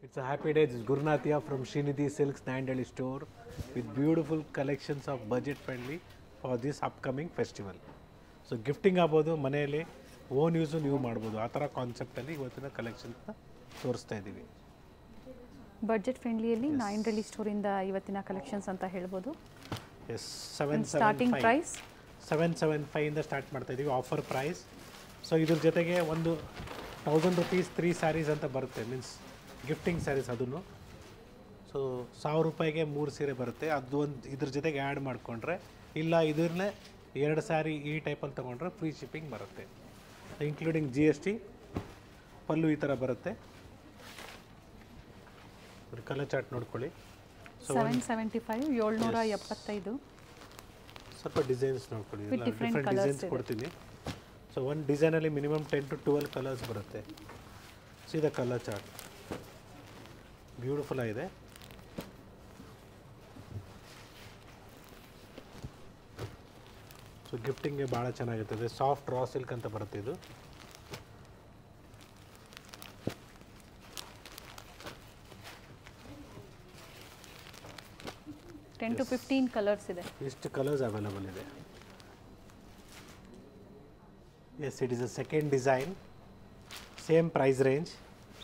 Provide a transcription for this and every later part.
It's a happy day. This is Gurunathia from Srinidhi Silks Nandali store with beautiful collections of budget friendly for this upcoming festival. So gifting ಆಗ್ಬೋದು ಮನೆಯಲ್ಲಿ own use ನೀವು ಮಾಡ್ಬೋದು ಆ ಥರ ಕಾನ್ಸೆಪ್ಟಲ್ಲಿ ಇವತ್ತಿನ ಕಲೆಕ್ಷನ್ಸ್ನ ತೋರಿಸ್ತಾ ಇದ್ದೀವಿ ಬಡ್ಜೆಟ್ ಫ್ರೆಂಡ್ಲಿಯಲ್ಲಿ ನೈನ್ ರಿಲಿ ಸ್ಟೋರಿಂದ ಇವತ್ತಿನ ಕಲೆಕ್ಷನ್ಸ್ ಅಂತ ಹೇಳ್ಬೋದು yes seven seven starting five price seven seven ಫೈಯಿಂದ ಸ್ಟಾರ್ಟ್ ಮಾಡ್ತಾ ಇದ್ದೀವಿ ಆಫರ್ ಪ್ರೈಸ್ ಸೊ ಇದ್ರ ಜೊತೆಗೆ ಒಂದು ತೌಸಂಡ್ ರುಪೀಸ್ ತ್ರೀ ಸ್ಯಾರೀಸ್ ಅಂತ ಬರುತ್ತೆ ಮೀನ್ಸ್ ಗಿಫ್ಟಿಂಗ್ ಸ್ಯಾರೀಸ್ ಅದನ್ನು ಸೊ ಸಾವಿರ ರೂಪಾಯಿಗೆ ಮೂರು ಸೀರೆ ಬರುತ್ತೆ ಅದು ಒಂದು ಇದ್ರ ಜೊತೆಗೆ ಆ್ಯಡ್ ಮಾಡಿಕೊಂಡ್ರೆ ಇಲ್ಲ ಇದನ್ನೇ ಎರಡು ಸ್ಯಾರಿ ಈ ಟೈಪಲ್ಲಿ ತೊಗೊಂಡ್ರೆ ಫ್ರೀ ಶಿಪ್ಪಿಂಗ್ ಬರುತ್ತೆ ಇನ್ಕ್ಲೂಡಿಂಗ್ ಜಿ ಎಸ್ ಟಿ ಪಲ್ಲು ಈ ಥರ ಬರುತ್ತೆ ಕಲರ್ ಚಾರ್ಟ್ ನೋಡ್ಕೊಳ್ಳಿ ಸೊ ಸೆವೆನ್ ಸೆವೆಂಟಿ ಫೈವ್ ಏಳ್ನೂರ ಎಪ್ಪತ್ತೈದು ಸ್ವಲ್ಪ ಡಿಸೈನ್ಸ್ ನೋಡ್ಕೊಳ್ಳಿ With different different colours designs ಇದೆ. ಕೊಡ್ತೀನಿ ಸೊ ಒಂದು ಡಿಸೈನಲ್ಲಿ minimum ten to twelve colours ಬರುತ್ತೆ ಸೀದಾ ಕಲರ್ ಚಾರ್ಟ್ ಬ್ಯೂಟಿಫುಲ್ ಆಗಿದೆ ಸೊ ಗಿಫ್ಟಿಂಗ್ಗೆ ಭಾಳ ಚೆನ್ನಾಗಿರ್ತದೆ ಸಾಫ್ಟ್ ರಾ ಸಿಲ್ಕ್ ಅಂತ ಬರುತ್ತೆ ಇದು ಟೆನ್ ಟು ಫಿಫ್ಟೀನ್ ಕಲರ್ಸ್ ಇದೆ ಇಷ್ಟು ಕಲರ್ಸ್ ಅವೈಲಬಲ್ ಇದೆ yes it is a second design same price range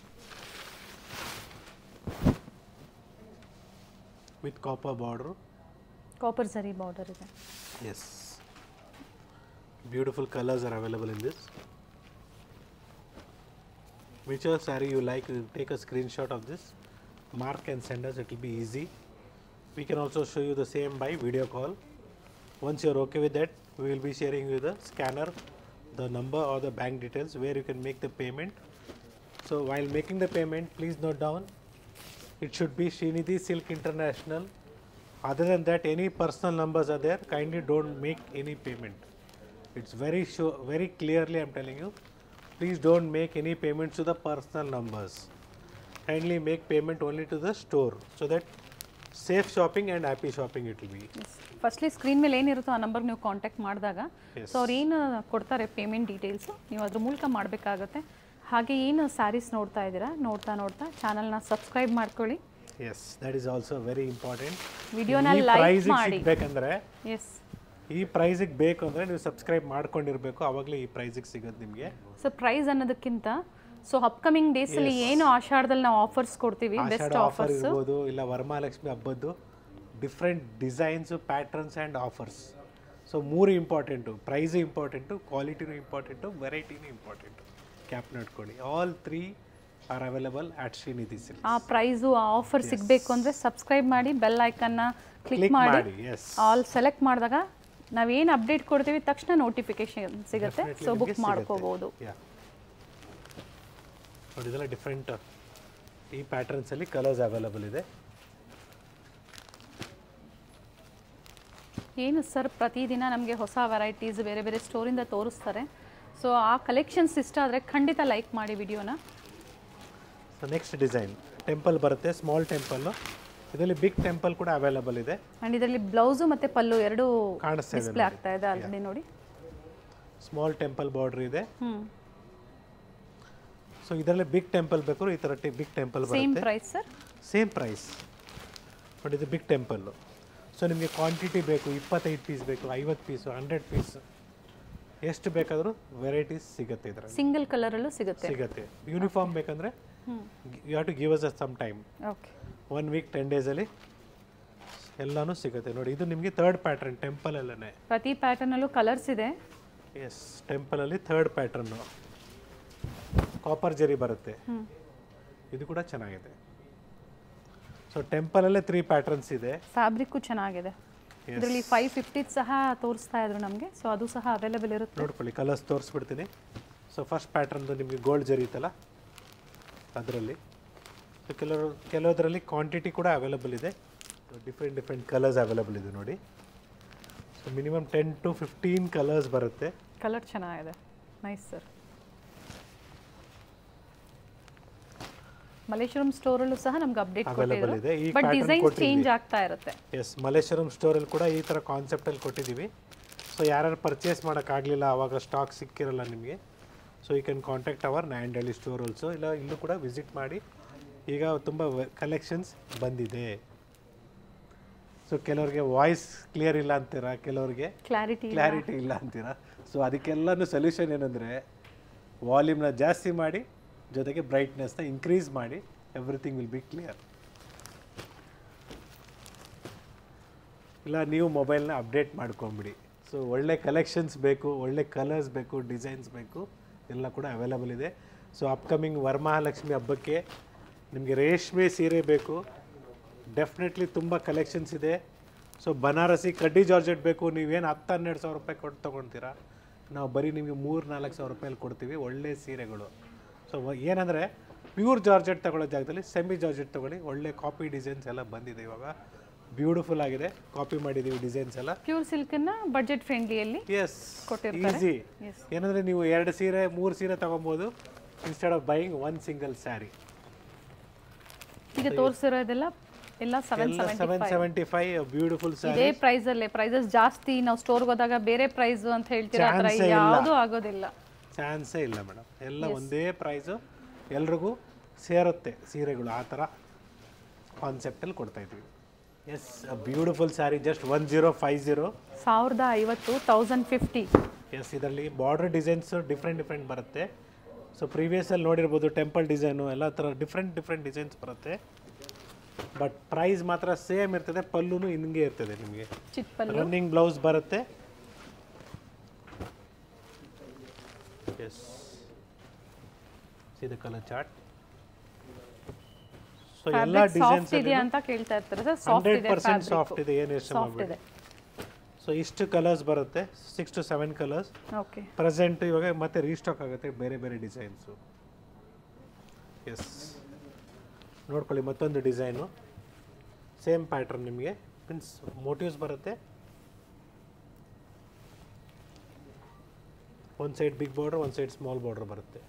with copper border copper ಸರಿ ಬಾರ್ಡರ್ ಇದೆ yes beautiful colours are available in this whichever saree you like you take a screenshot of this mark and send us it will be easy we can also show you the same by video call once you're okay with that we will be sharing you the scanner the number or the bank details where you can make the payment so while making the payment please note down it should be Srinidhi Silk International other than that any personal numbers are there kindly don't make any payment it's very sure very clearly i'm telling you please don't make any payments to the personal numbers kindly make payment only to the store so that safe shopping and happy shopping it will be firstly screen ಮೇಲೆ ಏನಿರುತ್ತೋ ಆ ನಂಬರ್ಗೆ ನೀವು contact ಮಾಡಿದಾಗ Yes. So ಅವ್ರು ಏನು ಕೊಡ್ತಾರೆ payment details ನೀವು ಅದ್ರ ಮೂಲಕ ಮಾಡಬೇಕಾಗತ್ತೆ ಹಾಗೆ ಏನು ಸ್ಯಾರೀಸ್ ನೋಡ್ತಾ ಇದ್ದೀರಾ ನೋಡ್ತಾ ನೋಡ್ತಾ ಚಾನಲ್ನ ಸಬ್ಸ್ಕ್ರೈಬ್ ಮಾಡ್ಕೊಳ್ಳಿ yes that is also very important ವಿಡಿಯೋನ ಈ ಲೈಕ್ ಪ್ರೈಸಿಗೆ ಮಾಡಿ ಸಿಗ್ಬೇಕಂದ್ರೆ ಎಸ್ ಈ ಪ್ರೈಸಿಗೆ ಬೇಕು ಅಂದರೆ ನೀವು ಸಬ್ಸ್ಕ್ರೈಬ್ ಮಾಡ್ಕೊಂಡಿರ್ಬೇಕು ಅವಾಗಲೇ ಈ ಪ್ರೈಸಿಗೆ ಸಿಗೋದು ನಿಮಗೆ ಸೊ ಪ್ರೈಸ್ ಅನ್ನೋದಕ್ಕಿಂತ ಸೊ ಅಪ್ಕಮಿಂಗ್ ಡೇಸಲ್ಲಿ ಏನು ಆಷಾಢದಲ್ಲಿ ನಾವು ಆಫರ್ಸ್ ಕೊಡ್ತೀವಿ ಬೆಸ್ಟ್ ಆಷಾಢ ಆಫರ್ ಆಫರ್ಸ್ ಇರ್ಬೋದು ಇಲ್ಲ ವರಮಹಾಲಕ್ಷ್ಮಿ ಹಬ್ಬದ್ದು different designs patterns and offers so ಮೂರು ಇಂಪಾರ್ಟೆಂಟು ಪ್ರೈಸು ಇಂಪಾರ್ಟೆಂಟು ಕ್ವಾಲಿಟಿನೂ ಇಂಪಾರ್ಟೆಂಟು ವೆರೈಟಿನೂ ಇಂಪಾರ್ಟೆಂಟು ಕ್ಯಾಪ್ ನೋಡ್ಕೊಳ್ಳಿ all three are available at Shrinidhi silk ಆ ಪ್ರೈಸು ಆ ಆಫರ್ ಸಿಗಬೇಕು ಅಂದರೆ ಸಬ್ಸ್ಕ್ರೈಬ್ ಮಾಡಿ ಬೆಲ್ ಐಕನ್ನ ಕ್ಲಿಕ್ ಕ್ಲಿಕ್ ಮಾಡಿ ಮಾಡಿ ಎಸ್ ಆಲ್ ಸೆಲೆಕ್ಟ್ ಮಾಡಿದಾಗ ನಾವೇನು ಅಪ್ಡೇಟ್ ಕೊಡ್ತೀವಿ ತಕ್ಷಣ ನೋಟಿಫಿಕೇಶನ್ ಸಿಗುತ್ತೆ ಸೊ ಬುಕ್ ಮಾಡ್ಕೋಬೋದು ನೋಡಿ ಇದೆಲ್ಲ ಡಿಫ್ರೆಂಟ್ ಈ ಪ್ಯಾಟರ್ನ್ಸಲ್ಲಿ ಕಲರ್ಸ್ ಅವೈಲಬಲ್ ಇದೆ ಏನು ಸರ್ ಪ್ರತಿದಿನ ನಮಗೆ ಹೊಸ ವೆರೈಟೀಸ್ ಬೇರೆ ಬೇರೆ ಸ್ಟೋರಿಂದ ತೋರಿಸ್ತಾರೆ ಸೊ ಆ ಕಲೆಕ್ಷನ್ಸ್ ಇಷ್ಟ ಆದರೆ ಖಂಡಿತ ಲೈಕ್ ಮಾಡಿ ವಿಡಿಯೋನ ಸೊ ನೆಕ್ಸ್ಟ್ ಡಿಸೈನ್ ಟೆಂಪಲ್ ಬರುತ್ತೆ ಸ್ಮಾಲ್ ಟೆಂಪಲ್ಲು ಇದರಲ್ಲಿ ಬಿಗ್ ಟೆಂಪಲ್ ಕೂಡ ಅವೈಲಬಲ್ ಇದೆ ಆ್ಯಂಡ್ ಇದರಲ್ಲಿ ಬ್ಲೌಸು ಮತ್ತು ಪಲ್ಲು ಎರಡೂ ಕಾಣಿಸ್ತಾ ಇದೆ ಡಿಸ್ಪ್ಲೇ ಆಗ್ತಾ ಇದೆ ಆಲ್ರೆಡಿ ನೋಡಿ ಸ್ಮಾಲ್ ಟೆಂಪಲ್ ಬಾರ್ಡರ್ ಇದೆ ಹ್ಞೂ ಸೊ ಇದರಲ್ಲಿ ಬಿಗ್ ಟೆಂಪಲ್ ಬೇಕಾದ್ರೂ ಈ ಥರ ಬಿಗ್ ಟೆಂಪಲ್ ಸೇಮ್ ಬರುತ್ತೆ price sir same price but ಇದು ಬಿಗ್ ಟೆಂಪಲ್ಲು ಸೊ ನಿಮಗೆ ಕ್ವಾಂಟಿಟಿ ಬೇಕು ಇಪ್ಪತ್ತೈದು ಪೀಸ್ ಬೇಕು ಐವತ್ತು ಪೀಸು ಹಂಡ್ರೆಡ್ ಪೀಸ್ ಎಷ್ಟು ಬೇಕಾದರೂ ವೆರೈಟೀಸ್ ಸಿಗುತ್ತೆ ಇದರಲ್ಲಿ ಸಿಂಗಲ್ ಕಲರಲ್ಲೂ ಸಿಗುತ್ತೆ ಸಿಗುತ್ತೆ ಯೂನಿಫಾರ್ಮ್ ಬೇಕಂದರೆ you have to give us a some time okay one week ten ಡೇಸಲ್ಲಿ ಎಲ್ಲನೂ ಸಿಗುತ್ತೆ ನೋಡಿ ಇದು ನಿಮಗೆ ಥರ್ಡ್ ಪ್ಯಾಟ್ರನ್ ಟೆಂಪಲಲ್ಲೇ ಪ್ರತಿ ಪ್ಯಾಟರ್ನಲ್ಲೂ ಕಲರ್ಸ್ ಇದೆ ಎಸ್ ಟೆಂಪಲಲ್ಲಿ ಥರ್ಡ್ ಪ್ಯಾಟ್ರನ್ನು ಕಾಪರ್ ಜರಿ ಬರುತ್ತೆ ಹ್ಞೂ ಇದು ಕೂಡ ಚೆನ್ನಾಗಿದೆ ಸೊ ಟೆಂಪಲಲ್ಲೇ ತ್ರೀ ಪ್ಯಾಟ್ರನ್ಸ್ ಇದೆ ಫ್ಯಾಬ್ರಿಕ್ಕು ಚೆನ್ನಾಗಿದೆ ಇದರಲ್ಲಿ ಫೈವ್ ಫಿಫ್ಟಿದ್ ಸಹ ತೋರಿಸ್ತಾ ಇದ್ರು ನಮಗೆ ಸೊ ಅದು ಸಹ ಅವೈಲೇಬಲ್ ಇರುತ್ತೆ ನೋಡ್ಕೊಳ್ಳಿ ಕಲರ್ಸ್ ತೋರಿಸ್ಬಿಡ್ತೀನಿ ಸೊ ಫಸ್ಟ್ ಪ್ಯಾಟ್ರನ್ದು ನಿಮಗೆ ಗೋಲ್ಡ್ ಜರಿ ಇತ್ತಲ್ಲ ಅದರಲ್ಲಿ ಸೊ ಕೆಲವರು ಕೆಲವುದರಲ್ಲಿ ಕ್ವಾಂಟಿಟಿ ಕೂಡ ಅವೈಲಬಲ್ ಇದೆ ಡಿಫ್ರೆಂಟ್ ಡಿಫ್ರೆಂಟ್ ಕಲರ್ಸ್ ಅವೈಲಬಲ್ ಇದೆ ನೋಡಿ so minimum ten to fifteen colours ಬರುತ್ತೆ ಕಲರ್ ಚೆನ್ನಾಗಿದೆ ನೈಸ್ ಸರ್ ಮಲ್ಲೇಶ್ವರಂ ಸ್ಟೋರಲ್ಲೂ ಸಹ ನಮ್ಗೆ ಅಪ್ಡೇಟ್ Available ಇದೆ. ಈ ಬಟ್ pattern ಡಿಸೈನ್ಸ್ ಕೊಟ್ಟಿದ್ದೀವಿ. ಚೇಂಜ್ ಆಗ್ತಾ ಇರುತ್ತೆ ಎಸ್ ಮಲ್ಲೇಶ್ವರಂ ಸ್ಟೋರಲ್ಲಿ ಕೂಡ ಈ ಥರ ಕಾನ್ಸೆಪ್ಟಲ್ಲಿ ಕೊಟ್ಟಿದ್ದೀವಿ ಸೊ ಯಾರ್ಯಾರು ಪರ್ಚೇಸ್ ಮಾಡೋಕ್ಕಾಗಲಿಲ್ಲ ಆವಾಗ ಸ್ಟಾಕ್ ಸಿಕ್ಕಿರಲ್ಲ ನಿಮಗೆ so you can contact our Nyandahalli store also ಇಲ್ಲ ಇಲ್ಲೂ ಕೂಡ ವಿಸಿಟ್ ಮಾಡಿ ಈಗ ತುಂಬ ಕಲೆಕ್ಷನ್ಸ್ ಬಂದಿದೆ ಸೊ ಕೆಲವ್ರಿಗೆ ವಾಯ್ಸ್ ಕ್ಲಿಯರ್ ಇಲ್ಲ ಅಂತೀರಾ ಕೆಲವ್ರಿಗೆ ಕ್ಲಾರಿಟಿ ಕ್ಲಾರಿಟಿ ಇಲ್ಲ ಅಂತೀರಾ ಸೊ ಅದಕ್ಕೆಲ್ಲನೂ ಸೊಲ್ಯೂಷನ್ ಏನಂದರೆ ವಾಲ್ಯೂಮ್ನ ಜಾಸ್ತಿ ಮಾಡಿ ಜೊತೆಗೆ ಬ್ರೈಟ್ನೆಸ್ನ ಇನ್ಕ್ರೀಸ್ ಮಾಡಿ ಎವ್ರಿಥಿಂಗ್ ವಿಲ್ ಬಿ ಕ್ಲಿಯರ್ ಇಲ್ಲ ನೀವು ಮೊಬೈಲ್ನ ಅಪ್ಡೇಟ್ ಮಾಡ್ಕೊಂಬಿಡಿ ಸೊ ಒಳ್ಳೆ ಕಲೆಕ್ಷನ್ಸ್ ಬೇಕು ಒಳ್ಳೆ ಕಲರ್ಸ್ ಬೇಕು ಡಿಸೈನ್ಸ್ ಬೇಕು ಎಲ್ಲ ಕೂಡ ಅವೈಲಬಲ್ ಇದೆ ಸೊ ಅಪ್ಕಮಿಂಗ್ ವರಮಹಾಲಕ್ಷ್ಮಿ ಹಬ್ಬಕ್ಕೆ ನಿಮಗೆ ರೇಷ್ಮೆ ಸೀರೆ ಬೇಕು ಡೆಫಿನೆಟ್ಲಿ ತುಂಬ ಕಲೆಕ್ಷನ್ಸ್ ಇದೆ ಸೊ ಬನಾರಸಿ ಕಡ್ಡಿ ಜಾರ್ಜೆಟ್ ಬೇಕು ನೀವೇನು ಹತ್ತು ಹನ್ನೆರಡು ಸಾವಿರ ರೂಪಾಯಿ ಕೊಟ್ಟು ತೊಗೊಳ್ತೀರಾ ನಾವು ಬರೀ ನಿಮಗೆ ಮೂರು ನಾಲ್ಕು ಸಾವಿರ ರೂಪಾಯಲ್ಲಿ ಕೊಡ್ತೀವಿ ಒಳ್ಳೆ ಸೀರೆಗಳು ಸೊ ಏನಂದರೆ ಪ್ಯೂರ್ ಜಾರ್ಜೆಟ್ ತಗೊಳ್ಳೋ ಜಾಗದಲ್ಲಿ ಸೆಮಿ ಜಾರ್ಜೆಟ್ ತೊಗೊಳ್ಳಿ ಒಳ್ಳೆ ಕಾಪಿ ಡಿಸೈನ್ಸ್ ಎಲ್ಲ ಬಂದಿದೆ ಇವಾಗ ಬ್ಯೂಟಿಫುಲ್ ಆಗಿದೆ ಕಾಪಿ ಮಾಡಿದ್ದೀವಿ ಡಿಸೈನ್ಸ್ ಎಲ್ಲ ಪ್ಯೂರ್ ಸಿಲ್ಕನ್ನ ಬಡ್ಜೆಟ್ ಫ್ರೆಂಡ್ಲಿಯಲ್ಲಿ ಎಸ್ ಕೊಟ್ಟಿರ್ತಾರೆ. Easy Yes. ಏನಂದರೆ ನೀವು ಎರಡು ಸೀರೆ ಮೂರು ಸೀರೆ ತೊಗೊಬೋದು instead of buying one single saree ಈಗ ತೋರಿಸಿರೋದೆಲ್ಲ ಎಲ್ಲ ಸೆವೆನ್ ಎಲ್ಲ seventy seven seventy five beautiful saree ಇದೇ ಪ್ರೈಸ್ ಅಲ್ಲೇ ಪ್ರೈಸಸ್ ಜಾಸ್ತಿ ನಾವು ಸ್ಟೋರ್ಗೆ ಹೋದಾಗ ಬೇರೆ ಪ್ರೈಸ್ ಅಂತ ಹೇಳ್ತೀರಾ ಆ ಥರ Chance ಏ ಇಲ್ಲ. ಯಾವುದೂ ಆಗೋದಿಲ್ಲ ಚಾನ್ಸೇ ಇಲ್ಲ ಮೇಡಮ್ ಎಲ್ಲ ಒಂದೇ ಪ್ರೈಸು ಎಲ್ರಿಗೂ ಸೇರುತ್ತೆ ಸೀರೆಗಳು ಆ ಥರ ಕಾನ್ಸೆಪ್ಟಲ್ಲಿ ಕೊಡ್ತಾ ಇದ್ವಿ yes beautiful saree just one zero five zero ಸಾವಿರದ ಐವತ್ತು ತೌಸಂಡ್ ಫಿಫ್ಟಿ ಎಸ್ ಇದರಲ್ಲಿ ಬಾರ್ಡರ್ ಡಿಸೈನ್ಸ್ ಡಿಫ್ರೆಂಟ್ ಡಿಫ್ರೆಂಟ್ ಬರುತ್ತೆ ಸೊ ಪ್ರೀವಿಯಸಲ್ಲಿ ನೋಡಿರ್ಬೋದು ಟೆಂಪಲ್ ಡಿಸೈನು ಎಲ್ಲ ಥರ ಡಿಫ್ರೆಂಟ್ ಡಿಫ್ರೆಂಟ್ ಡಿಸೈನ್ಸ್ ಬರುತ್ತೆ ಬಟ್ ಪ್ರೈಸ್ ಮಾತ್ರ ಸೇಮ್ ಇರ್ತದೆ ಪಲ್ಲುನು ಹಿಂಗೆ ಇರ್ತದೆ ನಿಮಗೆ ಚಿಟ್ಪಲ್ಲು ರನ್ನಿಂಗ್ ಬ್ಲೌಸ್ ಬರುತ್ತೆ yes see the colour chart so ಎಲ್ಲ ಫ್ಯಾಬ್ರಿಕ್ ಡಿಸೈನ್ಸ್ ಸಾಫ್ಟ್ ಇದೆಯಾ ಅಂತ ಕೇಳ್ತಾ ಇರ್ತಾರೆ ಸರ್ ಸಾಫ್ಟ್ ಹಂಡ್ರೆಡ್ ಇದೆ ಪರ್ಸೆಂಟ್ ಸಾಫ್ಟ್ ಇದೆ ಏನು ಯೋಚನೆ ಸಾಫ್ಟ್ ಮಾಡಬೇಡಿ ಇದೆ ಸೊ ಇಷ್ಟು ಕಲರ್ಸ್ ಬರುತ್ತೆ six to seven colours okay present ಇವಾಗ ಮತ್ತೆ ರೀಸ್ಟಾಕ್ ಆಗುತ್ತೆ ಬೇರೆ ಬೇರೆ ಡಿಸೈನ್ಸು ಎಸ್ ನೋಡ್ಕೊಳ್ಳಿ ಮತ್ತೊಂದು ಡಿಸೈನು ಸೇಮ್ ಪ್ಯಾಟ್ರನ್ ನಿಮಗೆ ಮೀನ್ಸ್ ಮೋಟಿವ್ಸ್ ಬರುತ್ತೆ ಒಂದು ಸೈಡ್ ಬಿಗ್ ಬಾರ್ಡರ್ ಒಂದು ಸೈಡ್ ಸ್ಮಾಲ್ ಬಾರ್ಡರ್ ಬರುತ್ತೆ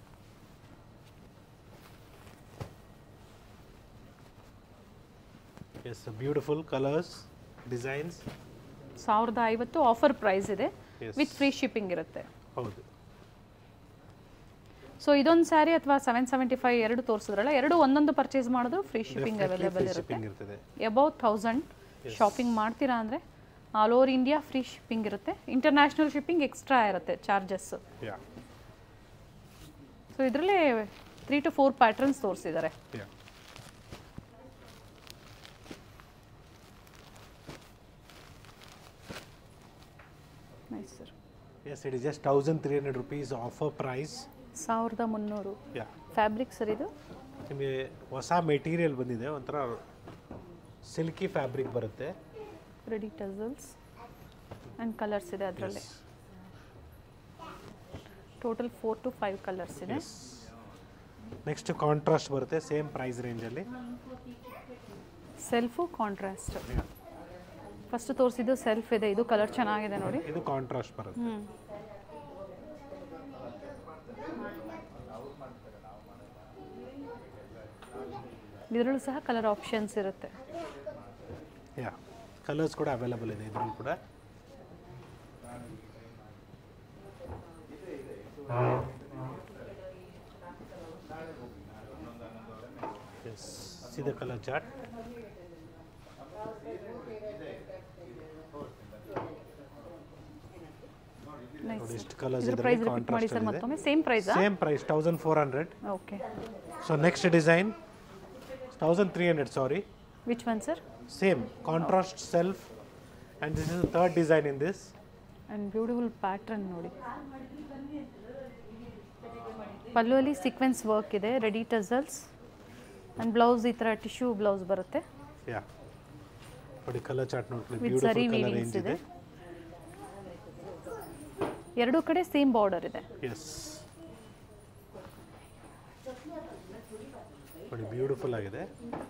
ಎಸ್ ಬ್ಯೂಟಿಫುಲ್ ಕಲರ್ಸ್ ಡಿಸೈನ್ಸ್ ಸಾವಿರದ ಐವತ್ತು ಆಫರ್ ಪ್ರೈಸ್ ಇದೆ Yes. ವಿತ್ ಫ್ರೀ ಶಿಪ್ಪಿಂಗ್ ಇರುತ್ತೆ ಹೌದು ಸೊ ಇದೊಂದು ಸ್ಯಾರಿ ಅಥವಾ ಸೆವೆನ್ ಸೆವೆಂಟಿ ಫೈವ್ ಎರಡು ತೋರಿಸಿದ್ರಲ್ಲ ಎರಡು ಒಂದೊಂದು ಪರ್ಚೇಸ್ ಮಾಡಿದ್ರು ಫ್ರೀ ಶಿಪ್ಪಿಂಗ್ ಅವೈಲೇಬಲ್ ಇರುತ್ತೆ ಶಿಪ್ಪಿಂಗ್ ಇರ್ತದೆ ಅಬೌವ್ ಥೌಸಂಡ್ ಶಾಪಿಂಗ್ ಮಾಡ್ತೀರಾ ಅಂದರೆ all over India free shipping ಇರುತ್ತೆ ಇಂಟರ್ನ್ಯಾಷನಲ್ ಶಿಪ್ಪಿಂಗ್ ಎಕ್ಸ್ಟ್ರಾ ಇರುತ್ತೆ ಚಾರ್ಜಸ್ ಯಾ ಸೊ ಇದರಲ್ಲೇ ತ್ರೀ ಟು ಫೋರ್ ಪ್ಯಾಟ್ರನ್ಸ್ ತೋರಿಸಿದ್ದಾರೆ yeah nice sir Yes, it is just 1300 rupees offer price. ಸಾವಿರದ ಮುನ್ನೂರು ಯಾ ಫ್ಯಾಬ್ರಿಕ್ ಸರ್ ಇದು ನಿಮಗೆ ಹೊಸ ಮೆಟೀರಿಯಲ್ ಬಂದಿದೆ ಒಂಥರ ಸಿಲ್ಕಿ ಫ್ಯಾಬ್ರಿಕ್ ಬರುತ್ತೆ ರೆಡಿ ಟಸಲ್ಸ್ ಆ್ಯಂಡ್ ಕಲರ್ಸ್ ಇದೆ ಅದರಲ್ಲೇ total four to five colours ಇದೆ ನೆಕ್ಸ್ಟ್ ಕಾಂಟ್ರಾಸ್ಟ್ ಬರುತ್ತೆ ಸೇಮ್ ಪ್ರೈಸ್ ರೇಂಜಲ್ಲಿ ಸೆಲ್ಫು ಕಾಂಟ್ರಾಸ್ಟ್ ಫಸ್ಟ್ ತೋರಿಸಿದ್ದು ಸೆಲ್ಫ್ ಇದೆ ಇದು ಕಲರ್ ಚೆನ್ನಾಗಿದೆ ನೋಡಿ ಇದು ಕಾಂಟ್ರಾಸ್ಟ್ ಬರುತ್ತೆ ಹ್ಞೂ ಇದರಲ್ಲೂ ಸಹ ಕಲರ್ ಆಪ್ಷನ್ಸ್ ಇರುತ್ತೆ ಯಾ ಕಲರ್ಸ್ ಕೂಡ ಅವೈಲಬಲ್ ಇದೆ ಇದರಲ್ಲಿ ಕೂಡ ಎಸ್ ಸೀದ ಕಲರ್ ಚಾರ್ಟ್ ನೈಸ್ ನೋಡಿ ಎಷ್ಟು ಕಲರ್ಸ್ ಇದ್ರ ಇದೆ ಪ್ರೈಸ್ ರಿಪೀಟ್ ಮಾಡಿ ಕಾಂಟ್ರಾಸ್ಟ್ ಸರ್ ಇದೆ ಮತ್ತೊಮ್ಮೆ ಸೇಮ್ ಪ್ರೈಸಾ same price thousand four hundred okay so next design thousand three hundred sorry which one sir Same contrast self, and this is the third design in this. And beautiful pattern ನೋಡಿ ಪಲ್ಲುವಲ್ಲಿ sequence work ಇದೆ ready tassels and blouse ಈ ಥರ tissue blouse ಬರುತ್ತೆ Yeah. ನೋಡಿ colour chart ನೋಡ್ಕೊಳ್ಳಿ with ಸರಿ beautiful colour weavings range ಇದೆ ಇದೆ ಎರಡೂ ಕಡೆ ಸೇಮ್ ಬಾರ್ಡರ್ ಇದೆ ಎಸ್ ನೋಡಿ ಬ್ಯೂಟಿಫುಲ್ ಆಗಿದೆ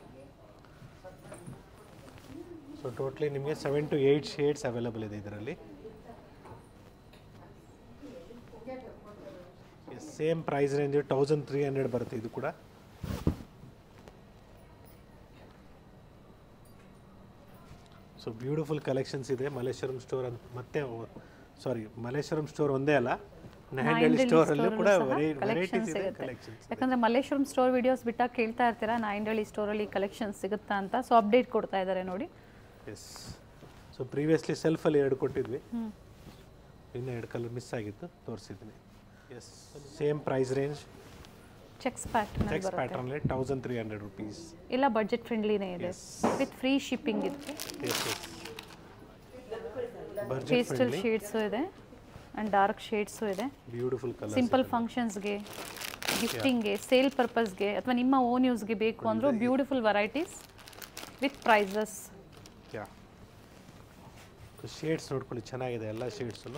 ಸೊ ಟೋಟ್ಲಿ ನಿಮಗೆ seven to eight shades available ಇದೆ ಇದರಲ್ಲಿ same price range thousand three hundred ಬರುತ್ತೆ ಇದು ಕೂಡ ಸೊ ಬ್ಯೂಟಿಫುಲ್ ಕಲೆಕ್ಷನ್ಸ್ ಇದೆ ಮಲ್ಲೇಶ್ವರಂ ಸ್ಟೋರ್ ಅಂತ ಮತ್ತೆ ಸಾರಿ ಮಲ್ಲೇಶ್ವರಂ ಸ್ಟೋರ್ ಒಂದೇ ಅಲ್ಲ ನಾಯಂಡಳ್ಳಿ ಸ್ಟೋರಲ್ಲೂ ಕೂಡ ವೆರೈಟೀಸ್ ಕಲೆಕ್ಷನ್ಸ್ ಇದೆ ಸಿಗುತ್ತೆ ಕಲೆಕ್ಷನ್ಸ್ ಯಾಕಂದ್ರೆ ಮಲ್ಲೇಶ್ವರಂ ಸ್ಟೋರ್ ವಿಡಿಯೋಸ್ ಬಿಟ್ಟಾಗ ಕೇಳ್ತಾ ಇರ್ತೀರಾ ನಾಯಂಡಳ್ಳಿ ಸ್ಟೋರಲ್ಲಿ ಕಲೆಕ್ಷನ್ಸ್ ಸಿಗುತ್ತಾ ಅಂತ ಸೊ ಅಪ್ಡೇಟ್ ಕೊಡ್ತಾ ಇದ್ದಾರೆ ನೋಡಿ ಎಸ್ ಸೊ ಪ್ರೀವಿಯಸ್ಲಿ ಸೆಲ್ಫಲ್ಲಿ ಎರಡು ಕೊಟ್ಟಿದ್ವಿ ಇನ್ನು ಎರಡು ಕಲರ್ ಮಿಸ್ ಆಗಿತ್ತು ತೋರಿಸಿದ್ದೀನಿ yes same price range checks pattern checks ಬರುತ್ತೆ ಪ್ಯಾಟರ್ನಲ್ಲಿ ತೌಸಂಡ್ ತ್ರೀ ಹಂಡ್ರೆಡ್ ರುಪೀಸ್ ಇಲ್ಲ ಬಜೆಟ್ ಫ್ರೆಂಡ್ಲಿನೇ ಇದೆ ಎಸ್ ವಿತ್ ಫ್ರೀ ಶಿಪ್ಪಿಂಗ್ ಇದೆ yes yes budget pastel friendly shades ಇದೆ ಆ್ಯಂಡ್ ಡಾರ್ಕ್ ಶೇಡ್ಸು ಇದೆ ಬ್ಯೂಟಿಫುಲ್ ಕಲರ್ ಸಿಂಪಲ್ ಫಂಕ್ಷನ್ಸ್ಗೆ ಗಿಫ್ಟಿಂಗ್ಗೆ ಸೇಲ್ ಪರ್ಪಸ್ಗೆ ಅಥವಾ ನಿಮ್ಮ ಓನ್ ಯೂಸ್ಗೆ ಬೇಕು ಅಂದರೂ beautiful varieties with prices yeah shades ನೋಡ್ಕೊಳ್ಳಿ ಚೆನ್ನಾಗಿದೆ ಎಲ್ಲ shades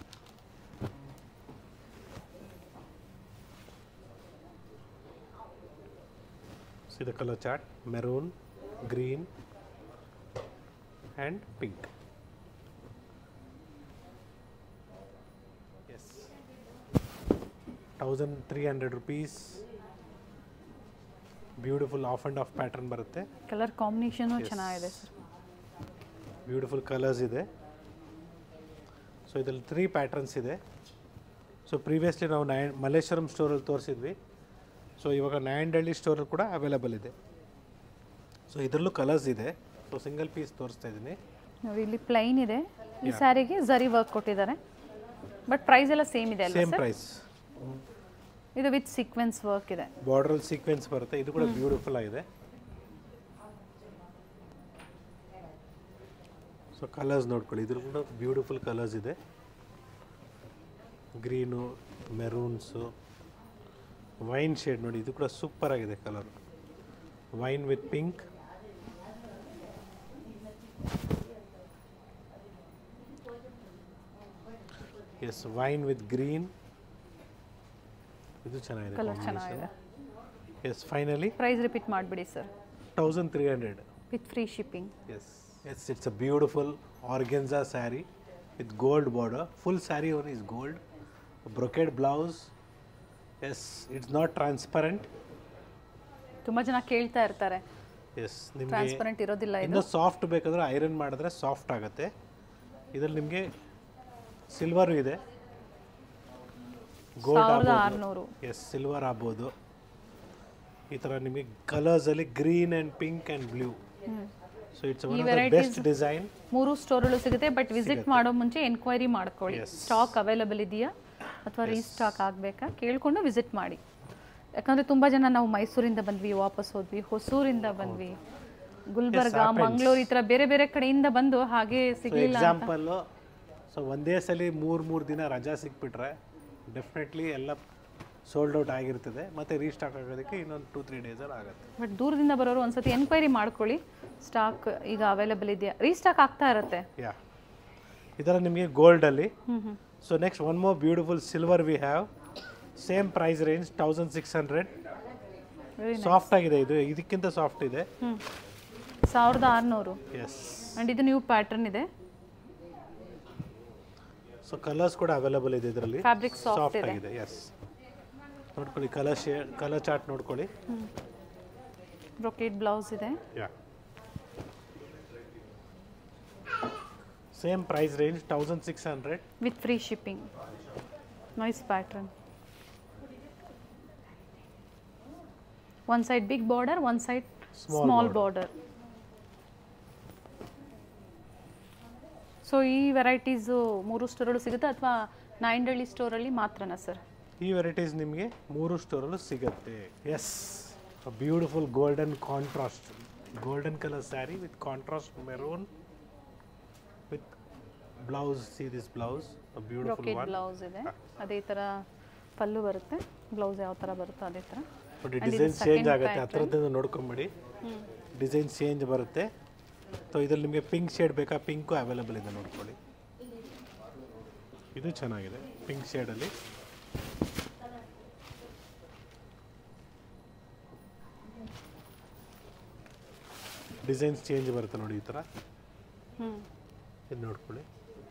See the color chart maroon, green, and pink. Yes. 1300 rupees. Beautiful half and half pattern ಬರುತ್ತೆ ಕಲರ್ ಕಾಂಬಿನೇಷನು ಚೆನ್ನಾಗಿದೆ ಸರ್ ಬ್ಯೂಟಿಫುಲ್ ಕಲರ್ಸ್ ಇದೆ ಸೊ ಇದರಲ್ಲಿ ತ್ರೀ ಪ್ಯಾಟರ್ನ್ಸ್ ಇದೆ ಸೊ ಪ್ರೀವಿಯಸ್ಲಿ ನಾವು ನೈ ಮಲ್ಲೇಶ್ವರಂ ಸ್ಟೋರಲ್ಲಿ ತೋರಿಸಿದ್ವಿ ಸೊ ಇವಾಗ ನಾಯಂಡಹಳ್ಳಿ ಸ್ಟೋರಲ್ಲಿ ಕೂಡ ಅವೈಲೇಬಲ್ ಇದೆ ಸೊ ಇದರಲ್ಲೂ ಕಲರ್ಸ್ ಇದೆ ಸೊ ಸಿಂಗಲ್ ಪೀಸ್ ತೋರಿಸ್ತಾ ಇದ್ದೀನಿ ನೋಡಿ ಇಲ್ಲಿ ಪ್ಲೈನ್ ಇದೆ ಈ ಸ್ಯಾರಿಗೆ ಝರಿ ವರ್ಕ್ ಕೊಟ್ಟಿದ್ದಾರೆ ಬಟ್ ಪ್ರೈಸ್ ಎಲ್ಲ ಸೇಮ್ ಇದೆ ಅಲ್ವಾ ಸೇಮ್ ಸರ್ ಪ್ರೈಸ್ ಇದು ವಿತ್ ಸೀಕ್ವೆನ್ಸ್ ವರ್ಕ್ ಇದೆ ಬಾರ್ಡ್ರಲ್ಲಿ ಸೀಕ್ವೆನ್ಸ್ ಬರುತ್ತೆ ಇದು ಕೂಡ ಬ್ಯೂಟಿಫುಲ್ ಆಗಿದೆ ಸೊ ಕಲರ್ಸ್ ನೋಡ್ಕೊಳ್ಳಿ ಇದ್ರ ಕೂಡ ಬ್ಯೂಟಿಫುಲ್ ಕಲರ್ಸ್ ಇದೆ ಗ್ರೀನು ಮೆರೂನ್ಸು ವೈನ್ ಶೇಡ್ ನೋಡಿ ಇದು ಕೂಡ ಸೂಪರ್ ಆಗಿದೆ colour wine with pink yes wine with green ಇದು ಚೆನ್ನಾಗಿದೆ ಕಲರ್ ಚೆನ್ನಾಗಿದೆ ಎಸ್ ಫೈನಲಿ ಪ್ರೈಸ್ ರಿಪೀಟ್ ಮಾಡಿಬಿಡಿ sir thousand three hundred with free shipping Yes. Yes, it's a beautiful organza saree with gold border. Full saree one is gold. A brocade blouse. Yes, it's not transparent. ತುಂಬ ಜನ ಕೇಳ್ತಾ ಇರ್ತಾರೆ S ನಿಮಗೆ transparent ಇರೋದಿಲ್ಲ ಇದು ಇನ್ನೂ soft ಬೇಕಾದ್ರೆ iron ಮಾಡಿದ್ರೆ ಸಾಫ್ಟ್ ಆಗುತ್ತೆ ಇದ್ರಲ್ಲಿ ನಿಮಗೆ ಸಿಲ್ವರು ಇದೆ ಗೋಲ್ಡ್ ಸಾವಿರದ ಆಗ್ಬೋದು ಆರುನೂರು ಎಸ್ ಸಿಲ್ವರ್ ಆಗ್ಬೋದು ಈ ಥರ ನಿಮಗೆ ಕಲರ್ಸಲ್ಲಿ green and pink and blue so it's one of the best design ಮೂರು ಸ್ಟೋರಲ್ಲೂ ಸಿಗುತ್ತೆ ಬಟ್ ವಿಸಿಟ್ ಮಾಡೋ ಮುಂಚೆ ಎನ್ಕ್ವೈರಿ ಮಾಡ್ಕೊಳ್ಳಿ Yes. ಸ್ಟಾಕ್ ಅವೈಲಬಲ್ ಇದೆಯಾ ಅಥವಾ ರೀಸ್ಟಾಕ್ ಆಗಬೇಕಾ ಕೇಳ್ಕೊಂಡು ವಿಸಿಟ್ ಮಾಡಿ ಯಾಕಂದರೆ ತುಂಬ ಜನ ನಾವು ಮೈಸೂರಿಂದ ಬಂದ್ವಿ ವಾಪಸ್ ಹೋದ್ವಿ ಹೊಸೂರಿಂದ ಬಂದ್ವಿ ಗುಲ್ಬರ್ಗ happens. ಮಂಗಳೂರು ಈ ಥರ ಬೇರೆ ಬೇರೆ ಕಡೆಯಿಂದ ಬಂದು ಹಾಗೆ ಸೊ ಸಿಗಲಿಲ್ಲ ಎಕ್ಸಾಂಪಲ್ಲು ಸೊ ಒಂದೇ ಸಲ ಮೂರು ಮೂರು ದಿನ ರಜಾ ಸಿಕ್ಬಿಟ್ರೆ ಡೆಫಿನೆಟ್ಲಿ ಎಲ್ಲ ಸೋಲ್ಡ್ ಔಟ್ ಆಗಿರ್ತದೆ ಮತ್ತು ರೀಸ್ಟಾಕ್ ಆಗೋದಕ್ಕೆ ಇನ್ನೊಂದು ಟೂ ತ್ರೀ ಡೇಸಲ್ಲಿ ಆಗುತ್ತೆ ಬಟ್ ದೂರದಿಂದ ಬರೋರು ಒಂದ್ಸತಿ ಎನ್ಕ್ವೈರಿ ಮಾಡ್ಕೊಳ್ಳಿ ಸ್ಟಾಕ್ ಈಗ ಅವೈಲಬಲ್ ಇದೆಯಾ ರೀಸ್ಟಾಕ್ ಆಗ್ತಾ ಇರುತ್ತೆ ಯಾ ಇದರ ನಿಮಗೆ ಗೋಲ್ಡಲ್ಲಿ ಹ್ಞೂ ಹ್ಞೂ so next one more beautiful silver we have same price range thousand six hundred very soft ಆಗಿದೆ ಇದು ಇದಕ್ಕಿಂತ ಸಾಫ್ಟ್ ಇದೆ ಹ್ಞೂ ಸಾವಿರದ ಆರುನೂರು ಎಸ್ ಆ್ಯಂಡ್ ಇದು ನ್ಯೂ ಪ್ಯಾಟರ್ನ್ ಇದೆ ಸೊ ಕಲರ್ಸ್ ಕೂಡ ಅವೈಲಬಲ್ ಇದೆ ಇದರಲ್ಲಿ ಫ್ಯಾಬ್ರಿಕ್ ಸಾಫ್ಟ್ ಸಾಫ್ಟ್ ಇದೆ ಆಗಿದೆ ಎಸ್ ನೋಡ್ಕೊಳ್ಳಿ ಕಲರ್ ಶೇ ಕಲರ್ ಚಾರ್ಟ್ ನೋಡ್ಕೊಳ್ಳಿ ಬ್ರೊಕೇಟ್ ಬ್ಲೌಸ್ ಇದೆ yeah same price range thousand six hundred with free shipping nice pattern one side big border one side Small small border. Border so ಈ varieties ಮೂರು ಸ್ಟೋರಲ್ಲೂ ಸಿಗುತ್ತೆ ಅಥವಾ ನಾಯಿಂಡಳ್ಳಿ ಸ್ಟೋರಲ್ಲಿ ಮಾತ್ರನಾ ಸರ್ ಈ ವೆರೈಟೀಸ್ ನಿಮಗೆ ಮೂರು ಸ್ಟೋರಲ್ಲೂ ಸಿಗುತ್ತೆ yes beautiful golden contrast golden colour sari with contrast maroon with blouse see this blouse beautiful brocade one blouse ಇದೆ ಅದೇ ಥರ ಪಲ್ಲು ಬರುತ್ತೆ ಬ್ಲೌಸ್ ಯಾವ ಥರ ಬರುತ್ತೋ ಅದೇ ಥರ ಬಟ್ And ಇದು ಡಿಸೈನ್ second ಚೇಂಜ್ ಆಗುತ್ತೆ pattern. ಹತ್ರದಿಂದ ನೋಡ್ಕೊಂಬಿಡಿ ಡಿಸೈನ್ ಚೇಂಜ್ ಬರುತ್ತೆ ಸೊ ಇದ್ರಲ್ಲಿ ನಿಮಗೆ ಪಿಂಕ್ ಶೇಡ್ ಬೇಕಾ ಪಿಂಕು ಅವೈಲೇಬಲ್ ಇದೆ ನೋಡ್ಕೊಳ್ಳಿ ಇದು ಚೆನ್ನಾಗಿದೆ ಪಿಂಕ್ ಶೇಡಲ್ಲಿ ಡಿಸೈನ್ಸ್ ಚೇಂಜ್ ಬರುತ್ತೆ ನೋಡಿ ಈ ಥರ ಹ್ಞೂ ಇದು ನೋಡ್ಕೊಳ್ಳಿ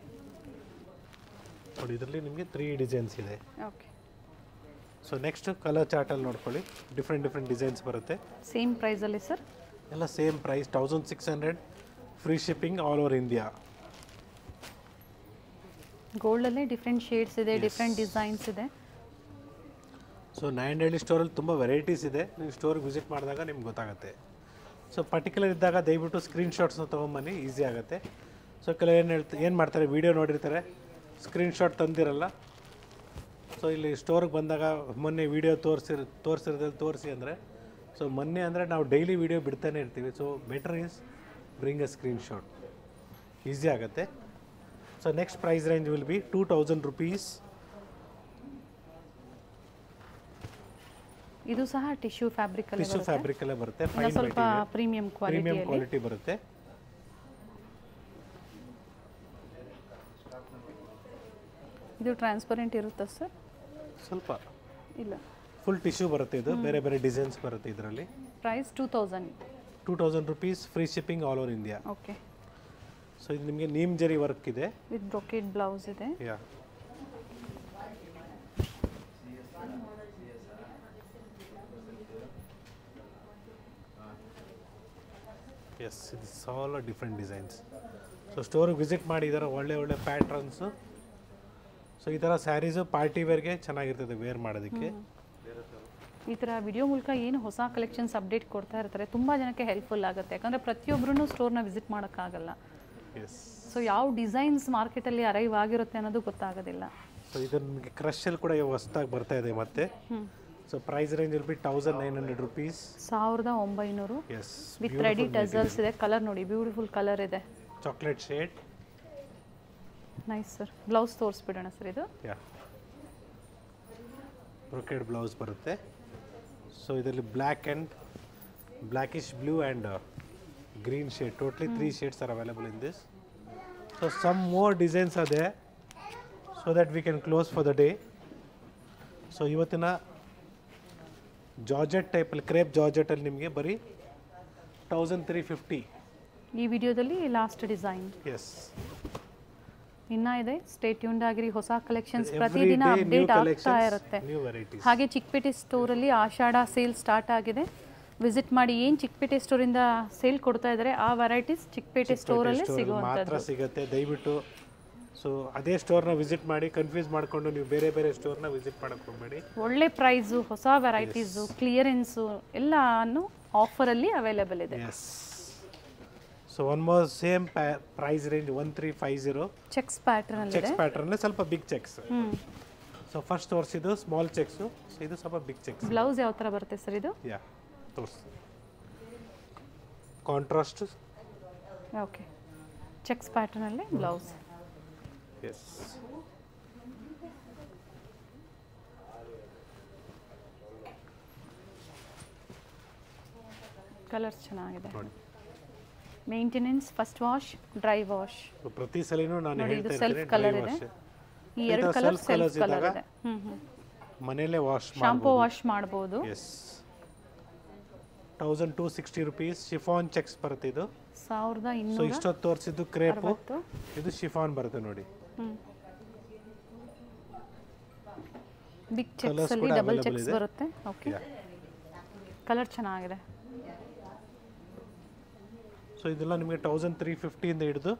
ನೋಡಿ ಇದರಲ್ಲಿ ನಿಮಗೆ ತ್ರೀ ಡಿಸೈನ್ಸ್ ಇದೆ ಓಕೆ ಸೊ ನೆಕ್ಸ್ಟ್ ಕಲರ್ ಚಾರ್ಟಲ್ಲಿ ನೋಡ್ಕೊಳ್ಳಿ ಡಿಫ್ರೆಂಟ್ ಡಿಫ್ರೆಂಟ್ ಡಿಸೈನ್ಸ್ ಬರುತ್ತೆ ಸೇಮ್ ಪ್ರೈಸಲ್ಲಿ ಸರ್ ಎಲ್ಲ same price thousand six hundred free shipping all over India ಗೋಲ್ಡಲ್ಲೇ ಡಿಫ್ರೆಂಟ್ ಶೇಡ್ಸ್ ಇದೆ ಡಿಫ್ರೆಂಟ್ ಡಿಸೈನ್ಸ್ ಇದೆ ಸೊ ನಾಯಂಡಹಳ್ಳಿ ಸ್ಟೋರಲ್ಲಿ ತುಂಬ ವೆರೈಟೀಸ್ ಇದೆ ನೀವು ಸ್ಟೋರ್ಗೆ ವಿಸಿಟ್ ಮಾಡಿದಾಗ ನಿಮ್ಗೆ ಗೊತ್ತಾಗುತ್ತೆ ಸೊ ಪರ್ಟಿಕ್ಯುಲರ್ ಇದ್ದಾಗ ದಯವಿಟ್ಟು ಸ್ಕ್ರೀನ್ಶಾಟ್ಸ್ನ ತೊಗೊಂಬನ್ನಿ ಈಸಿ ಆಗುತ್ತೆ ಸೊ ಕೆಲವು ಏನು ಹೇಳ್ತಾ ಏನು ಮಾಡ್ತಾರೆ ವೀಡಿಯೋ ನೋಡಿರ್ತಾರೆ ಸ್ಕ್ರೀನ್ಶಾಟ್ ತಂದಿರಲ್ಲ ಸೊ ಇಲ್ಲಿ ಸ್ಟೋರ್ಗೆ ಬಂದಾಗ ಮೊನ್ನೆ ವೀಡಿಯೋ ತೋರಿಸಿರ್ ತೋರಿಸಿರೋದ್ರಲ್ಲಿ ತೋರಿಸಿ ಅಂದರೆ ಸೊ ಮೊನ್ನೆ ಅಂದರೆ ನಾವು ಡೈಲಿ ವೀಡಿಯೋ ಬಿಡ್ತಾನೆ ಇರ್ತೀವಿ so better is bring a screenshot easy ಆಗುತ್ತೆ so next price range will be two thousand rupees ಇದು ಸಹ ಟಿಶ್ಯೂ ಫ್ಯಾಬ್ರಿಕ್ ಅಲ್ಲಿ ಟಿಶ್ಯೂ ಫ್ಯಾಬ್ರಿಕ್ ಎಲ್ಲ ಬರುತ್ತೆ ಇನ್ನ ಫೈನ್ ಸ್ವಲ್ಪ ಪ್ರೀಮಿಯಂ ಪ್ರೀಮಿಯಂ ಕ್ವಾಲಿಟಿಯಲ್ಲಿ ಕ್ವಾಲಿಟಿ ಬರುತ್ತೆ ಇದು ಟ್ರಾನ್ಸ್ಪರೆಂಟ್ ಇರುತ್ತಾ ಸರ್ ಸ್ವಲ್ಪ ಇಲ್ಲ ಫುಲ್ ಟಿಶ್ಯೂ ಬರುತ್ತೆ ಇದು ಬೇರೆ ಬೇರೆ ಡಿಸೈನ್ಸ್ ಬರುತ್ತೆ ಇದರಲ್ಲಿ price two thousand two thousand rupees free shipping all over India okay so ಇದು ನಿಮಗೆ ನೀಮ್ ಜರಿ ವರ್ಕ್ ಇದೆ ವಿತ್ ಬ್ರೊಕೆಟ್ ಬ್ಲೌಸ್ ಇದೆ ಯಾ ಎಸ್ ಇದು ಆಲ್ ಡಿಫ್ರೆಂಟ್ ಡಿಸೈನ್ಸ್ ಸೊ ಸ್ಟೋರಿಗೆ ವಿಸಿಟ್ ಮಾಡಿ ಈ ಥರ ಒಳ್ಳೆ ಒಳ್ಳೆ ಪ್ಯಾಟ್ರನ್ಸು ಸೊ ಈ ಥರ ಸ್ಯಾರೀಸು ಪಾರ್ಟಿ ವೇರ್ಗೆ ಚೆನ್ನಾಗಿರ್ತದೆ ವೇರ್ ಮಾಡೋದಕ್ಕೆ ಈ ಥರ ವಿಡಿಯೋ ಮೂಲಕ ಏನು ಹೊಸ ಕಲೆಕ್ಷನ್ಸ್ ಅಪ್ಡೇಟ್ ಕೊಡ್ತಾ ಇರ್ತಾರೆ ತುಂಬ ಜನಕ್ಕೆ ಹೆಲ್ಪ್ಫುಲ್ ಆಗುತ್ತೆ ಯಾಕಂದರೆ ಪ್ರತಿಯೊಬ್ಬರೂ ಸ್ಟೋರ್ನ ವಿಸಿಟ್ ಮಾಡೋಕ್ಕಾಗಲ್ಲ ಎಸ್ ಸೊ ಯಾವ ಡಿಸೈನ್ಸ್ ಮಾರ್ಕೆಟಲ್ಲಿ ಅರೈವ್ ಆಗಿರುತ್ತೆ ಅನ್ನೋದು ಗೊತ್ತಾಗೋದಿಲ್ಲ ಸೊ ಇದು ನಿಮಗೆ ಕ್ರಶಲ್ಲಿ ಕೂಡ ಹೊಸ್ದಾಗಿ ಬರ್ತಾ ಇದೆ ಮತ್ತೆ ಹ್ಞೂ so price range will be thousand nine hundred rupees ಸಾವಿರದ ಒಂಬೈನೂರು ಎಸ್ ವಿತ್ ರೆಡಿ ಟಸಲ್ಸ್ ಇದೆ ಕಲರ್ ನೋಡಿ ಬ್ಯೂಟಿಫುಲ್ ಕಲರ್ ಇದೆ chocolate shade nice sir blouse ತೋರಿಸ್ಬಿಡೋಣ ಸರ್ ಇದು ಯಾ ಬ್ರೊಕೆಡ್ ಬ್ಲೌಸ್ ಬರುತ್ತೆ ಸೊ ಇದರಲ್ಲಿ black and blackish blue and green shade totally three shades are available in this so some more designs ಅದೇ so that we can close for the day so ಇವತ್ತಿನ georgette ಟೈಪಲ್ಲಿ crepe ಜಾರ್ಜೆಟಲ್ಲಿ ನಿಮಗೆ ಬರೀ thousand three fifty ಈ ವಿಡಿಯೋದಲ್ಲಿ last design S ಇನ್ನ ಇದೆ ಸ್ಟೇ ಟ್ಯೂನ್ಡ್ ಆಗಿರಿ ಹೊಸ ಕಲೆಕ್ಷನ್ಸ್ Every ಪ್ರತಿದಿನ day new ಅಪ್ಡೇಟ್ ಆಗ್ತಾ collections, ಇರುತ್ತೆ new varieties. ಹಾಗೆ ಚಿಕ್ಕಪೇಟೆ ಸ್ಟೋರಲ್ಲಿ ಆಷಾಢ ಸೇಲ್ ಸ್ಟಾರ್ಟ್ ಆಗಿದೆ ವಿಸಿಟ್ ಮಾಡಿ ಏನು ಚಿಕ್ಕಪೇಟೆ ಸ್ಟೋರಿಂದ ಸೇಲ್ ಕೊಡ್ತಾ ಇದ್ದಾರೆ ಆ ವೆರೈಟೀಸ್ ಚಿಕ್ಕಪೇಟೆ ಸ್ಟೋರಲ್ಲೇ ಸ್ಟೋರಲ್ಲಿ ಸಿಗುವಂಥದ್ದು ಮಾತ್ರ ಸಿಗುತ್ತೆ ದಯವಿಟ್ಟು ಸೊ ಅದೇ ಸ್ಟೋರ್ನ ವಿಸಿಟ್ ಮಾಡಿ ಕನ್ಫ್ಯೂಸ್ ಮಾಡಿಕೊಂಡು ನೀವು ಬೇರೆ ಬೇರೆ ಸ್ಟೋರ್ನ ವಿಸಿಟ್ ಮಾಡಕ್ಕೆ ಹೋಗಬೇಡಿ ಒಳ್ಳೆ ಪ್ರೈಸು ಹೊಸ ವೆರೈಟೀಸು ಕ್ಲಿಯರೆನ್ಸು ಎಲ್ಲಾನು ಆಫರಲ್ಲಿ ಅವೈಲೇಬಲ್ ಇದೆ yes so one more same price range one three five zero checks pattern ಅಲ್ಲಿ ಚೆಕ್ಸ್ ಪ್ಯಾಟರ್ನ್ ಸ್ವಲ್ಪ big checks hmm so first ತೋರಿಸಿದ್ದು ಸ್ಮಾಲ್ ಚೆಕ್ಸು ಸೊ ಇದು ಸ್ವಲ್ಪ ಬಿಗ್ ಚೆಕ್ಸ್ ಬ್ಲೌಸ್ ಯಾವ ಥರ ಬರುತ್ತೆ ಸರ್ ಇದು ಯಾ ತೋರಿಸಿ ಕಾಂಟ್ರಾಸ್ಟ್ ಓಕೆ ಚೆಕ್ಸ್ ಪ್ಯಾಟರ್ನಲ್ಲಿ ಬ್ಲೌಸ್ ಎಸ್ ಕಲರ್ಸ್ ಚೆನ್ನಾಗಿದೆ ನೋಡಿ maintenance first wash dry wash so ಪ್ರತಿ ಸಲಿನೂ ನಾನು ನೋಡಿ, ಇದು ಹೇಳ್ತಾ self ಇರ್ತೀನಿ colour dry ಇದೆ. wash. ಈ ಈ ಎರಡು ಥರ colour self self colours colour ಇದ್ದಾಗ ಇದೆ ಹ್ಮ್ ಹ್ಮ್ ಮನೇಲೆ ವಾಶ್ ಶಾಂಪೂ ವಾಶ್ ಮಾಡ್ಬೋದು yes thousand two sixty rupees chiffon checks ಬರುತ್ತೆ ಇದು ಸಾವಿರದ ಸೊ ಇನ್ನೂರ ಇಷ್ಟೊತ್ತು ತೋರಿಸಿದ್ದು ಕ್ರೇಪು ಅರವತ್ತು ಇದು ಶಿಫಾನ್ ಬರುತ್ತೆ ನೋಡಿ ಹ್ಮ್ ಬಿಗ್ Colours ಚೆಕ್ಸ್ ಅಲ್ಲಿ ಕೂಡ ಡಬಲ್ available ಚೆಕ್ಸ್ ಇದೆ. ಬರುತ್ತೆ ಓಕೆ Yeah. ಕಲರ್ ಚೆನ್ನಾಗಿದೆ ಸೊ ಇದೆಲ್ಲ ನಿಮಗೆ ತೌಸಂಡ್ ತ್ರೀ ಫಿಫ್ಟಿಯಿಂದ ಹಿಡಿದು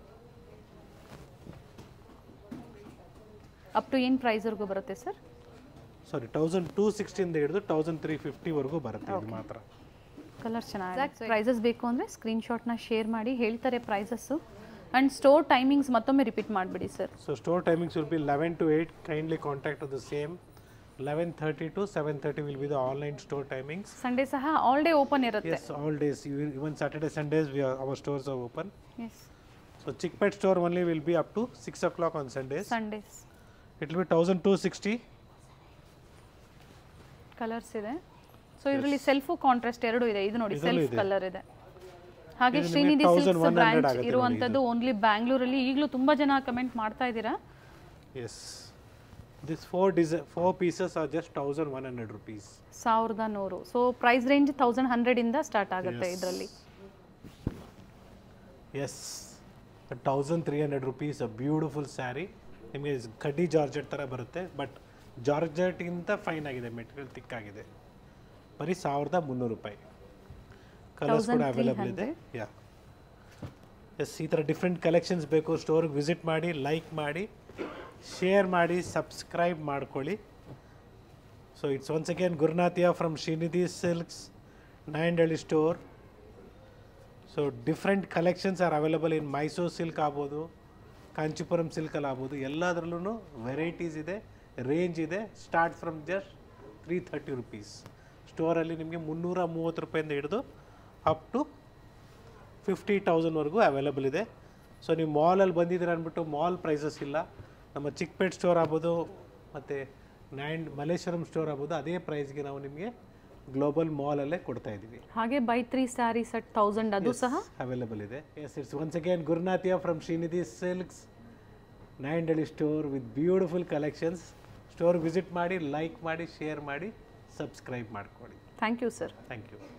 ಅಪ್ ಟು ಏನು ಪ್ರೈಸ್ವರೆಗೂ ಬರುತ್ತೆ ಸರ್ ಸಾರಿ ತೌಸಂಡ್ ಟೂ ಸಿಕ್ಸ್ಟಿಯಿಂದ ಹಿಡಿದು ತೌಸಂಡ್ ತ್ರೀ ಫಿಫ್ಟಿವರೆಗೂ ಬರುತ್ತೆ ಇದು ಮಾತ್ರ ಕಲರ್ ಚೆನ್ನಾಗಿದೆ ಪ್ರೈಸಸ್ ಬೇಕು ಅಂದರೆ ಸ್ಕ್ರೀನ್ಶಾಟ್ನ ಶೇರ್ ಮಾಡಿ ಹೇಳ್ತಾರೆ ಪ್ರೈಸಸ್ಸು ಆ್ಯಂಡ್ ಸ್ಟೋರ್ ಟೈಮಿಂಗ್ಸ್ ಮತ್ತೊಮ್ಮೆ ರಿಪೀಟ್ ಮಾಡಿಬಿಡಿ sir so store timings will be eleven to eight kindly contact the same eleven thirty to seven thirty will be the online store timings Sunday ಸಹ all day open ಇರುತ್ತೆ yes all days even Saturday Sundays we our stores are open yes so Chickpet store only will be up to six o'clock on Sundays Sundays it will be thousand two sixty colours ಇದೆ so ಇದರಲ್ಲಿ self contrast ಎರಡು ಇದೆ ಇದು ನೋಡಿ ಇದ್ರಲ್ಲೂ self ಇದೆ. Colour ಇದೆ ಹಾಗೆ ಇದು ಶ್ರೀನಿಧಿ ನಿಮಗೆ ಸಿಲ್ಕ್ಸ್ 1100 ಬ್ರಾಂಚ್ ಆಗುತ್ತೆ ನೋಡಿ ಇರುವಂಥದ್ದು ಓನ್ಲಿ ಬ್ಯಾಂಗ್ಳೂರಲ್ಲಿ ಈಗಲೂ ತುಂಬ ಜನ ಕಮೆಂಟ್ ಮಾಡ್ತಾ ಇದ್ದೀರಾ ಎಸ್ ದಿಸ್ ಫೋರ್ ಡಿಸೈ four pieces are just thousand one hundred rupees ಸಾವಿರದ ನೂರು ಸೊ ಪ್ರೈಸ್ ರೇಂಜ್ ತೌಸಂಡ್ ಹಂಡ್ರೆಡಿಂದ ಸ್ಟಾರ್ಟ್ ಆಗುತ್ತೆ Yes. ಇದರಲ್ಲಿ yes thousand three hundred rupees uh beautiful sari ನಿಮಗೆ ಕಡ್ಡಿ ಜಾರ್ಜೆಟ್ ಥರ ಬರುತ್ತೆ ಬಟ್ ಜಾರ್ಜೆಟ್ಗಿಂತ ಫೈನ್ ಆಗಿದೆ ಮೆಟೀರಿಯಲ್ ತಿಕ್ಕಾಗಿದೆ ಬರೀ ಸಾವಿರದ ಮುನ್ನೂರು ರೂಪಾಯಿ ಕಲರ್ಸ್ ಕೂಡ ಅವೈಲೇಬಲ್ ಇದೆ ಯಾ ಎಸ್ ಈ ಥರ ಡಿಫ್ರೆಂಟ್ ಕಲೆಕ್ಷನ್ಸ್ ಬೇಕು ಸ್ಟೋರ್ಗೆ ವಿಸಿಟ್ ಮಾಡಿ ಲೈಕ್ ಮಾಡಿ ಶೇರ್ ಮಾಡಿ ಸಬ್ಸ್ಕ್ರೈಬ್ ಮಾಡ್ಕೊಳ್ಳಿ ಸೊ ಇಟ್ಸ್ ಒನ್ಸ್ ಅಗೇನ್ ಗುರುನಾಥಿಯಾ from Shrinidhi silks Nayandahalli store so different collections are available in Mysore silk ಆಗ್ಬೋದು ಕಾಂಚೀಪುರಂ ಸಿಲ್ಕಲ್ಲಿ ಆಗ್ಬೋದು ಎಲ್ಲದರಲ್ಲೂ ವೆರೈಟೀಸ್ ಇದೆ ರೇಂಜ್ ಇದೆ start from just three thirty rupees ಸ್ಟೋರಲ್ಲಿ ನಿಮಗೆ ಮುನ್ನೂರ ಮೂವತ್ತು ರೂಪಾಯಿಂದ ಹಿಡಿದು ಅಪ್ ಟು ಫಿಫ್ಟಿ ತೌಸಂಡ್ವರೆಗೂ ಅವೈಲಬಲ್ ಇದೆ ಸೊ ನೀವು ಮಾಲಲ್ಲಿ ಬಂದಿದ್ದೀರ ಅಂದ್ಬಿಟ್ಟು ಮಾಲ್ ಪ್ರೈಸಸ್ ಇಲ್ಲ ನಮ್ಮ ಚಿಕ್ಕಪೇಟ್ ಸ್ಟೋರ್ ಆಗ್ಬೋದು ಮತ್ತು ನೈನ್ ಮಲ್ಲೇಶ್ವರಂ ಸ್ಟೋರ್ ಆಗ್ಬೋದು ಅದೇ ಪ್ರೈಸ್ಗೆ ನಾವು ನಿಮಗೆ ಗ್ಲೋಬಲ್ ಮಾಲಲ್ಲೇ ಕೊಡ್ತಾ ಇದ್ದೀವಿ ಹಾಗೆ buy three sari set thousand ಅದು ಸಹ ಅವೈಲಬಲ್ ಇದೆ ಎಸ್ ಇಟ್ಸ್ ಒನ್ಸ್ ಅಗೇನ್ ಗುರುನಾಥಿಯಾ from Shrinidhi silks Nayandahalli store with beautiful collections store visit ಮಾಡಿ ಲೈಕ್ ಮಾಡಿ ಶೇರ್ ಮಾಡಿ ಸಬ್ಸ್ಕ್ರೈಬ್ ಮಾಡ್ಕೊಳ್ಳಿ thank you sir thank you